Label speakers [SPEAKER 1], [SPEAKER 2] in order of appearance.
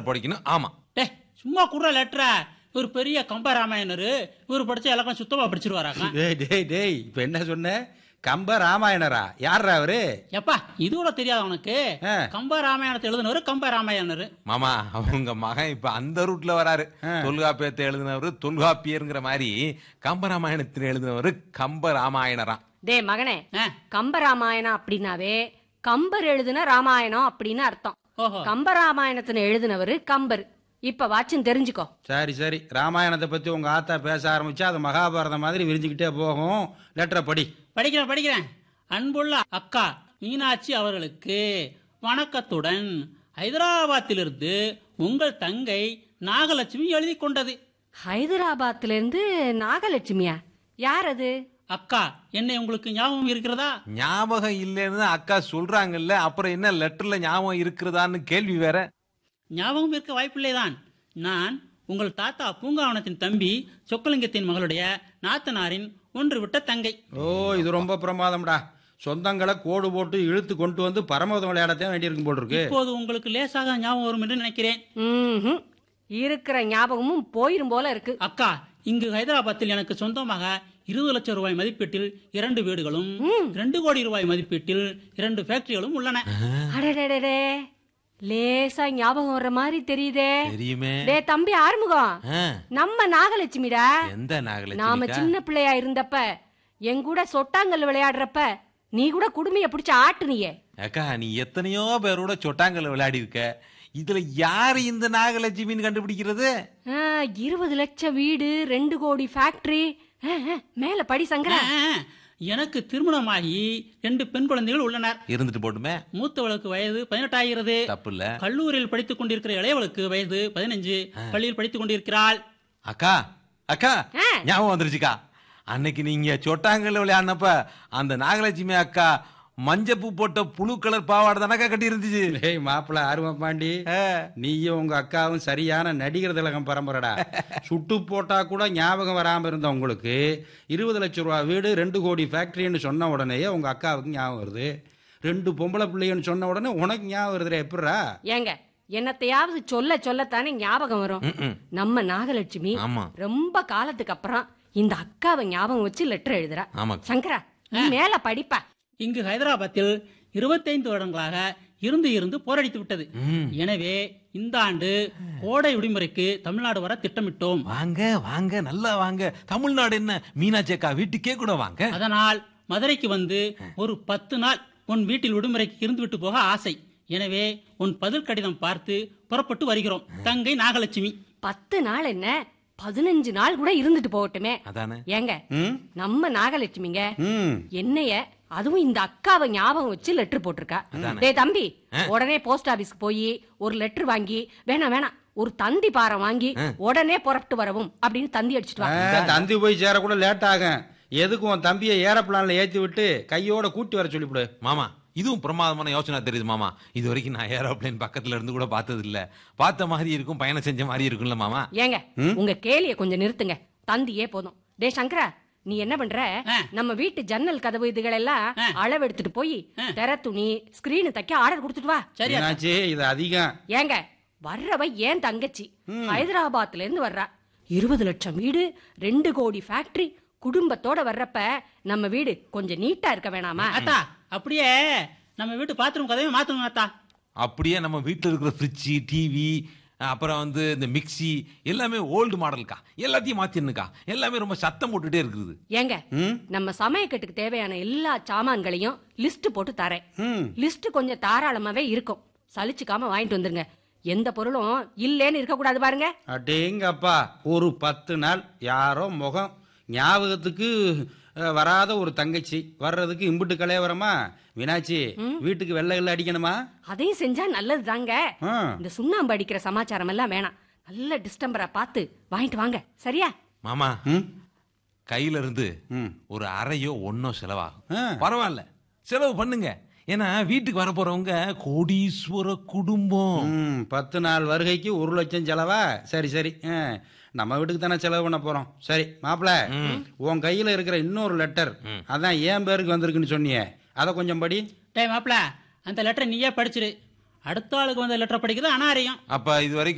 [SPEAKER 1] படிக்கணும் ஆமா
[SPEAKER 2] டே சும்மா குடுற லெட்டரா இவர் பெரிய கம்ப ராமாயணரு இவர் படிச்ச இலக்கம் சுத்தமா படிச்சிருவாராக்கா
[SPEAKER 3] டேய் டேய் டேய் இப்ப என்ன சொன்ன கம்ப ராமாயணரா யாரா அவரு
[SPEAKER 2] எப்பா இது கூட தெரியாது உனக்கு
[SPEAKER 3] ஆ.
[SPEAKER 2] கம்ப ராமாயணத்தை எழுதினவர் கம்ப ராமாயணரு
[SPEAKER 1] மாமா அவங்க மகன் இப்ப அந்த ரூட்ல வராரு தொல்காப்பியத்தை எழுதினவரு தொல்காப்பியருங்கிற மாதிரி கம்பராமாயணத்தில் எழுதினவரு கம்ப ராமாயணராம்
[SPEAKER 4] டே மகனே
[SPEAKER 2] ஆ.
[SPEAKER 4] கம்பராமாயணம் அப்படின்னாவே கம்பர் எழுதின ராமாயணம் அப்படின்னு அர்த்தம்
[SPEAKER 2] ஓஹோ
[SPEAKER 4] கம்பராமாயணத்தின எழுதினவரு கம்பர் இப்ப வாச்சும் தெரிஞ்சுக்கோ
[SPEAKER 3] சரி சரி ராமாயணத்தை பத்தி உங்க ஆத்தா பேச ஆரம்பிச்சா அது மகாபாரதம் மாதிரி விரிஞ்சுக்கிட்டே போகும் லெட்டரை படி
[SPEAKER 2] படிக்கிறேன் படிக்கிறேன் அன்புள்ள அக்கா மீனாட்சி அவர்களுக்கு வணக்கத்துடன் ஹைதராபாத்திலிருந்து உங்கள் தங்கை நாகலட்சுமி எழுதி கொண்டது
[SPEAKER 4] ஹைதராபாத்ல இருந்து நாகலட்சுமியா யார் அது
[SPEAKER 2] அக்கா என்னை உங்களுக்கு ஞாபகம் இருக்கிறதா
[SPEAKER 1] ஞாபகம் இல்லைன்னு தான் அக்கா சொல்றாங்கல்ல அப்புறம் என்ன லெட்டர்ல ஞாபகம் இருக்கிறதான்னு கேள்வி வேற
[SPEAKER 2] ஞாபகம் இருக்க வாய்ப்பில்லைதான் நான் உங்கள் தாத்தா பூங்காவனத்தின் தம்பி சொக்கலிங்கத்தின் மகளுடைய நாத்தனாரின் ஒன்று விட்ட தங்கை
[SPEAKER 3] ஓ இது ரொம்ப பிரமாதம்டா சொந்தங்களை கோடு போட்டு இழுத்து கொண்டு வந்து பரமதம் விளையாடத்தான் வேண்டியிருக்கும் போல் இருக்கு
[SPEAKER 2] இப்போது உங்களுக்கு லேசாக ஞாபகம் வரும் என்று நினைக்கிறேன்
[SPEAKER 4] ம்ஹும். இருக்கிற ஞாபகமும் போயிரும் போல இருக்கு
[SPEAKER 2] அக்கா இங்கு ஹைதராபாத்தில் எனக்கு சொந்தமாக இருபது லட்சம் ரூபாய் மதிப்பீட்டில் இரண்டு வீடுகளும் இரண்டு கோடி ரூபாய் மதிப்பீட்டில் இரண்டு ஃபேக்டரிகளும் உள்ளன
[SPEAKER 4] அடடடடே லேசா ஞாபகம் வர்ற மாதிரி தெரியுதே
[SPEAKER 1] தெரியுமே
[SPEAKER 4] டே தம்பி ஆறுமுகம்
[SPEAKER 1] ஆ,
[SPEAKER 4] நம்ம நாகலட்சுமிடா
[SPEAKER 1] எந்த
[SPEAKER 4] நாம
[SPEAKER 1] நாகலட்சுமி
[SPEAKER 4] சின்ன பிள்ளையா இருந்தப்ப என் கூட சொட்டாங்கல் விளையாடுறப்ப நீ கூட குடுமைய பிடிச்ச ஆட்டுனியே
[SPEAKER 1] அக்கா நீ எத்தனையோ பேரோட சொட்டாங்கல்ல விளையாடி இருக்க இதுல யாரு இந்த நாகலட்சுமின்னு கண்டுபிடிக்கிறது
[SPEAKER 4] ஆ, இருபது லட்சம் வீடு ரெண்டு கோடி ஃபேக்டரி மேல படி சங்கரா
[SPEAKER 2] ஆ, எனக்கு திருமணமாகி ரெண்டு பெண் குழந்தைகள் உள்ளனர்
[SPEAKER 1] இருந்துட்டு போட்டுமே
[SPEAKER 2] மூத்தவளுக்கு வயது பதினெட்டாகிறது
[SPEAKER 1] தப்பு இல்ல
[SPEAKER 2] கல்லூரியில் படித்துக் கொண்டிருக்கிற இளையவளுக்கு வயது பதினஞ்சு பள்ளியில் படித்துக் கொண்டிருக்கிறாள்
[SPEAKER 1] அக்கா அக்கா
[SPEAKER 4] ஆ.
[SPEAKER 1] ஞாபகம் வந்துருச்சுக்கா அன்னைக்கு நீங்க சொட்டாங்கல்ல விளையாடினப்ப அந்த நாகலட்சுமி அக்கா மஞ்சப்பூ போட்ட புழு கலர் பாவாடை தானக்கா கட்டி இருந்துச்சு
[SPEAKER 3] டேய் மாப்பிள்ள ஆர்வம் பாண்டி நீயும் உங்க அக்காவும் சரியான நடிகர் திலகம் பரம்பரைடா சுட்டு போட்டா கூட ஞாபகம் வராம இருந்த உங்களுக்கு இருபது லட்சம் ரூபா வீடு ரெண்டு கோடி ஃபேக்டரின்னு சொன்ன உடனேயே உங்க அக்காவுக்கு ஞாபகம் வருது ரெண்டு பொம்பளை பிள்ளைன்னு சொன்ன உடனே உனக்கு ஞாபகம் வருதுடா எப்படிரா
[SPEAKER 4] ஏங்க என்னத்தையாவது சொல்ல சொல்லத்தானே ஞாபகம் வரும்
[SPEAKER 1] ம்ம்.
[SPEAKER 4] நம்ம நாகலட்சுமி
[SPEAKER 1] ஆமா
[SPEAKER 4] ரொம்ப காலத்துக்கு அப்புறம் இந்த அக்காவை ஞாபகம் வச்சு லெட்டர் எழுதுறா
[SPEAKER 1] ஆமா
[SPEAKER 4] சங்கரா நீ மேல படிப்பா
[SPEAKER 2] இங்கு ஹைதராபாத்தில் இருபத்தைந்து வருடங்களாக இருந்து இருந்து போரடித்து விட்டது
[SPEAKER 1] ம்.
[SPEAKER 2] எனவே இந்த ஆண்டு கோடை விடுமுறைக்கு தமிழ்நாடு வர திட்டமிட்டோம்
[SPEAKER 1] வாங்க வாங்க நல்லா வாங்க தமிழ்நாடு என்ன மீனாட்சி அக்கா வீட்டுக்கே கூட வாங்க
[SPEAKER 2] அதனால் மதுரைக்கு வந்து ஒரு பத்து நாள் உன் வீட்டில் விடுமுறைக்கு இருந்துவிட்டு போக ஆசை எனவே உன் பதில் கடிதம் பார்த்து புறப்பட்டு வருகிறோம் தங்கை நாகலட்சுமி
[SPEAKER 4] பத்து நாள் என்ன பதினஞ்சு நாள் கூட இருந்துட்டு போகட்டுமே
[SPEAKER 1] அதானே
[SPEAKER 4] ஏங்க
[SPEAKER 3] ம்
[SPEAKER 4] நம்ம நாகலட்சுமிங்க
[SPEAKER 3] ம்
[SPEAKER 4] என்னைய அதுவும் இந்த அக்காவை ஞாபகம் வச்சு லெட்டர் போட்டிருக்கா டேய் தம்பி உடனே போஸ்ட் ஆபீஸ்க்கு போய் ஒரு லெட்டர் வாங்கி வேணாம் வேணாம் ஒரு தந்தி பாரம் வாங்கி உடனே புறப்பட்டு வரவும் அப்படின்னு தந்தி அடிச்சிட்டு வா
[SPEAKER 3] ஆ, தந்தி போய் சேர கூட லேட் ஆகும் எதுக்கு உன் தம்பியை ஏரோப்ளான்ல ஏத்தி விட்டு கையோட கூட்டி வர சொல்லிவிடு
[SPEAKER 1] மாமா இதுவும் பிரமாதமான யோசனை தெரியுது மாமா இது வரைக்கும் நான் ஏரோப்ளேன் பக்கத்துல இருந்து கூட பார்த்தது இல்ல பார்த்த மாதிரி இருக்கும் பயணம் செஞ்ச மாதிரி இருக்கும்ல மாமா
[SPEAKER 4] ஏங்க உங்க கேலிய கொஞ்சம் நிறுத்துங்க தந்தியே போதும் டேய் சங்கரா நீ என்ன பண்ற
[SPEAKER 2] ஆ.
[SPEAKER 4] நம்ம வீட்டு ஜன்னல் கதவு இதுகள் எல்லாம்
[SPEAKER 2] ஆ.
[SPEAKER 4] அளவு எடுத்துட்டு போய் தெர துணி ஸ்கிரீனு தைக்க ஆர்டர் கொடுத்துட்டு வா
[SPEAKER 2] சரியா
[SPEAKER 3] என்னாச்சு இது அதிகம்
[SPEAKER 4] ஏங்க வர்றவ ஏன் தங்கச்சி ஹைதராபாத்ல இருந்து வர்றா இருபது லட்சம் வீடு ரெண்டு கோடி ஃபேக்டரி குடும்பத்தோட வர்றப்ப நம்ம வீடு கொஞ்சம் நீட்டா இருக்க வேணாமா
[SPEAKER 2] அத்தா அப்படியே நம்ம வீட்டு பாத்ரூம் கதவை மாத்தணும் அத்தா
[SPEAKER 1] அப்படியே நம்ம வீட்டுல இருக்கிற ஃப்ரிட்ஜ் டிவி அப்புறம் வந்து இந்த மிக்ஸி எல்லாமே ஓல்டு மாடல்க்கா எல்லாத்தையும் மாத்திருக்கா எல்லாமே ரொம்ப சத்தம் போட்டுட்டே இருக்குது
[SPEAKER 4] ஏங்க
[SPEAKER 3] ம்
[SPEAKER 4] நம்ம சமயக்கட்டுக்கு தேவையான எல்லா சாமான்களையும் லிஸ்ட் போட்டு தரேன்
[SPEAKER 3] ம்
[SPEAKER 4] லிஸ்ட் கொஞ்சம் தாராளமாவே இருக்கும் சலிச்சுக்காம வாங்கிட்டு வந்துருங்க எந்த பொருளும் இல்லேன்னு இருக்க கூடாது பாருங்க
[SPEAKER 3] அடேங்கப்பா ஒரு பத்து நாள் யாரோ முகம் ஞாபகத்துக்கு அஹ், வராத ஒரு தங்கச்சி வர்றதுக்கு இம்புட்டு கலையவரமா மீனாட்சி வீட்டுக்கு வெள்ளை வெள்ளை அடிக்கணுமா
[SPEAKER 4] அதையும் செஞ்சா நல்லது தாங்க
[SPEAKER 3] ஆ.
[SPEAKER 4] இந்த சுண்ணாம்பு அடிக்கிற சமாச்சாரம் எல்லாம் வேணாம் நல்ல டிஸ்டம்பரா பார்த்து வாங்கிட்டு வாங்க சரியா
[SPEAKER 1] மாமா
[SPEAKER 3] ம்
[SPEAKER 1] கையில இருந்து
[SPEAKER 3] ம்
[SPEAKER 1] ஒரு அறையோ ஒன்னோ செலவாகும்
[SPEAKER 3] ஆ.
[SPEAKER 1] பரவாயில்ல செலவு பண்ணுங்க ஏன்னா வீட்டுக்கு வர போறவங்க கோடீஸ்வர குடும்பம்
[SPEAKER 3] ம் பத்து நாள் வருகைக்கு ஒரு லட்சம் செலவா சரி சரி ஆ, நம்ம வீட்டுக்கு தானே செலவு பண்ண போறோம் சரி மாப்பிள உன் கையில இருக்கிற இன்னொரு லெட்டர் அதான் என் பேருக்கு வந்திருக்குன்னு சொன்னியே அதை கொஞ்சம் படி
[SPEAKER 2] டேய் மாப்ள அந்த லெட்டரை நீயே படிச்சிரு அடுத்த ஆளுக்கு வந்த லெட்டரை படிக்கிறது அனாரியம்
[SPEAKER 1] அப்ப இது வரைக்கும்